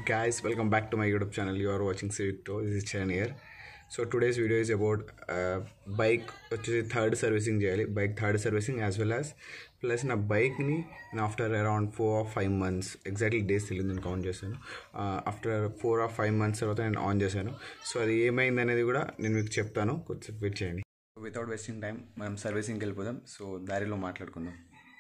guys welcome back to my youtube channel you are watching Civicto this is Charan here so today's video is about uh, bike వచ్చేసి third servicing చేయాలి bike third servicing as well as plus నా బైక్ని నేను after around four or five months exactly days తెలియదు నేను count చేశాను after four or five months తర్వాత నేను ఆన్ చేశాను సో అది ఏమైంది అనేది కూడా నేను మీకు చెప్తాను కొంచెం వెయిట్ చేయండి వితౌట్ వేస్టింగ్ టైం మనం సర్వీసింగ్కి వెళ్ళిపోదాం సో దారిలో మాట్లాడుకుందాం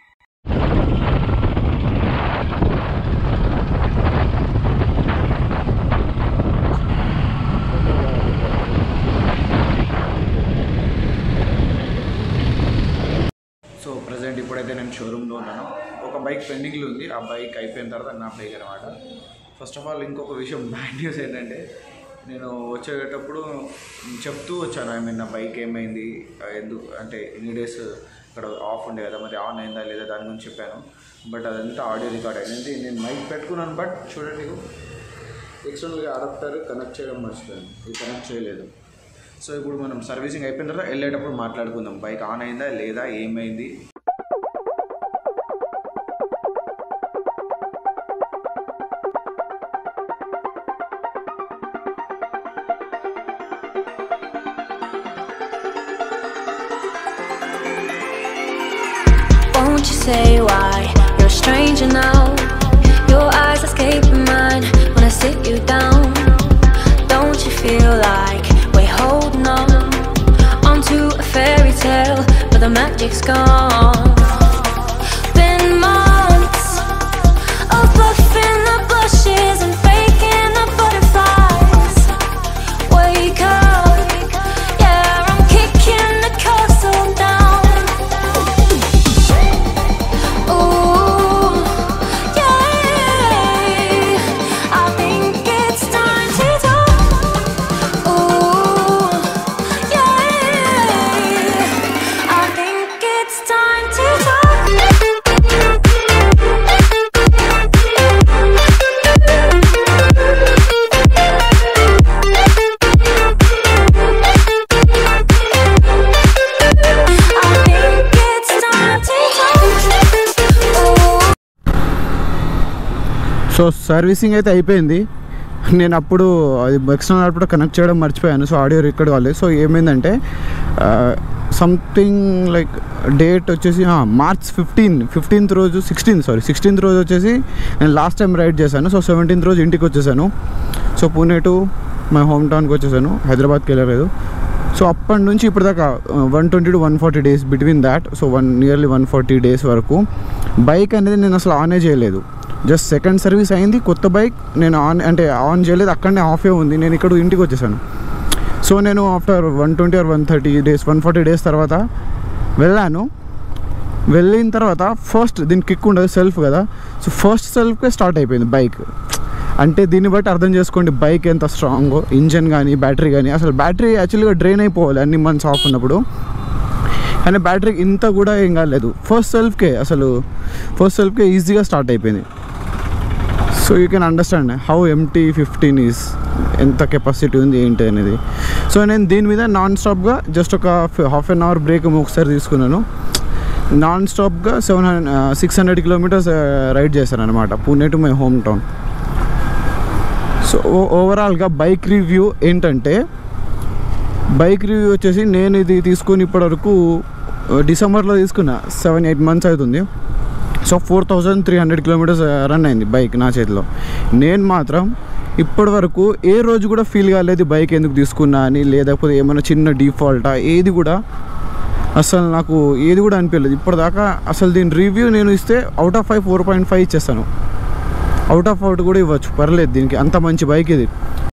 సో ప్రజెంట్ ఇప్పుడైతే నేను షోరూంలో ఉన్నాను ఒక బైక్ పెండింగ్లో ఉంది ఆ బైక్ అయిపోయిన తర్వాత నా బైక్ అనమాట ఫస్ట్ ఆఫ్ ఆల్ ఇంకొక విషయం బ్యాడ్ న్యూస్ ఏంటంటే నేను వచ్చేటప్పుడు చెప్తూ వచ్చాను ఐ మీన్ నా బైక్ ఏమైంది ఆ, ఎందుకు అంటే ఇన్ని డేస్ ఇక్కడ ఆఫ్ ఉండే కదా మరి ఆన్ అయిందా లేదా దాని గురించి చెప్పాను బట్ అదంతా ఆడియో రికార్డ్ అయింది నేను మైక్ పెట్టుకున్నాను బట్ చూడండి ఎక్స్టర్నల్గా అడాప్టర్ కనెక్ట్ చేయడం మర్చిపోయాను ఇది కనెక్ట్ చేయలేదు సో ఇప్పుడు మనం సర్వీసింగ్ అయిపోయిన తర్వాత వెళ్ళేటప్పుడు మాట్లాడుకుందాం బైక్ ఆన్ అయిందా లేదా ఏమైంది Won't you say why you're a stranger now? Your eyes escaping mine when I sit you down. Don't you feel like we're holding on onto a fairy tale, but the magic's gone? Been months of bluffing the blushes and faking the butterflies. Wake up, yeah, I'm kicking the castle down. Ooh, yeah. I think it's time to talk. Ooh, yeah. I think it's time to talk. I think it's time to talk. Ooh. So servicing అయితే అయిపోయింది నేను అప్పుడు అది external output connect చేయడం మర్చిపోయాను so audio record కాలేదు so ఏమైందంటే something like date వచ్చేసి మార్చ్ ఫిఫ్టీన్ ఫిఫ్టీన్త్ రోజు సిక్స్టీన్త్ సారీ సిక్స్టీన్త్ రోజు వచ్చేసి నేను లాస్ట్ టైం రైడ్ చేశాను సో సెవెంటీన్త్ రోజు ఇంటికి వచ్చేసాను so Pune to my home టౌన్కి వచ్చేసాను హైదరాబాద్కి వెళ్ళలేదు సో అప్పటి నుంచి ఇప్పటిదాకా one twenty to one forty days between that so one nearly one forty days వరకు బైక్ అనేది నేను అసలు ఆనే చేయలేదు జస్ట్ సెకండ్ సర్వీస్ అయింది కొత్త బైక్ నేను ఆన్ అంటే ఆన్ చేయలేదు అక్కడనే ఆఫే ఉంది నేను ఇక్కడ ఇంటికి వచ్చేసాను సో నేను after one twenty or one thirty days one forty days తర్వాత వెళ్ళాను వెళ్ళిన తర్వాత ఫస్ట్ దీని కిక్ ఉండదు సెల్ఫ్ కదా సో ఫస్ట్ సెల్ఫ్కే స్టార్ట్ అయిపోయింది బైక్ అంటే దీన్ని బట్టి అర్థం చేసుకోండి బైక్ ఎంత స్ట్రాంగో ఇంజన్ కానీ బ్యాటరీ కానీ అసలు బ్యాటరీ యాక్చువల్గా డ్రైన్ అయిపోవాలి అన్ని మంత్స్ ఆఫ్ ఉన్నప్పుడు కానీ బ్యాటరీ ఇంత కూడా ఏం కాలేదు ఫస్ట్ సెల్ఫ్కే అసలు ఫస్ట్ సెల్ఫ్కే ఈజీగా స్టార్ట్ అయిపోయింది so you can understand how MT fifteen is ఎంత కెపాసిటీ ఉంది ఏంటి అనేది సో నేను దీని మీద నాన్ స్టాప్గా జస్ట్ ఒక హాఫ్ అన్ అవర్ బ్రేక్ ఒకసారి తీసుకున్నాను నాన్ స్టాప్గా seven hundred six hundred kilometres ride చేశాను అనమాట Pune to my home town so ఓవరాల్గా బైక్ రివ్యూ ఏంటంటే బైక్ రివ్యూ వచ్చేసి నేను ఇది తీసుకుని ఇప్పటివరకు డిసెంబర్లో తీసుకున్నా సెవెన్ ఎయిట్ మంత్స్ అవుతుంది so four thousand three hundred kilometres run అయింది బైక్ నా చేతిలో నేను మాత్రం ఇప్పటి వరకు ఏ రోజు కూడా ఫీల్ కాలేదు బైక్ ఎందుకు తీసుకున్నా అని లేకపోతే ఏమైనా చిన్న డిఫాల్టా ఏది కూడా అసలు నాకు ఏది కూడా అనిపించలేదు ఇప్పటిదాకా అసలు దీని రివ్యూ నేను ఇస్తే out of five four point five ఇచ్చేస్తాను అవుట్ ఆఫ్ అవుట్ కూడా ఇవ్వచ్చు పర్లేదు దీనికి అంత మంచి బైక్ ఇది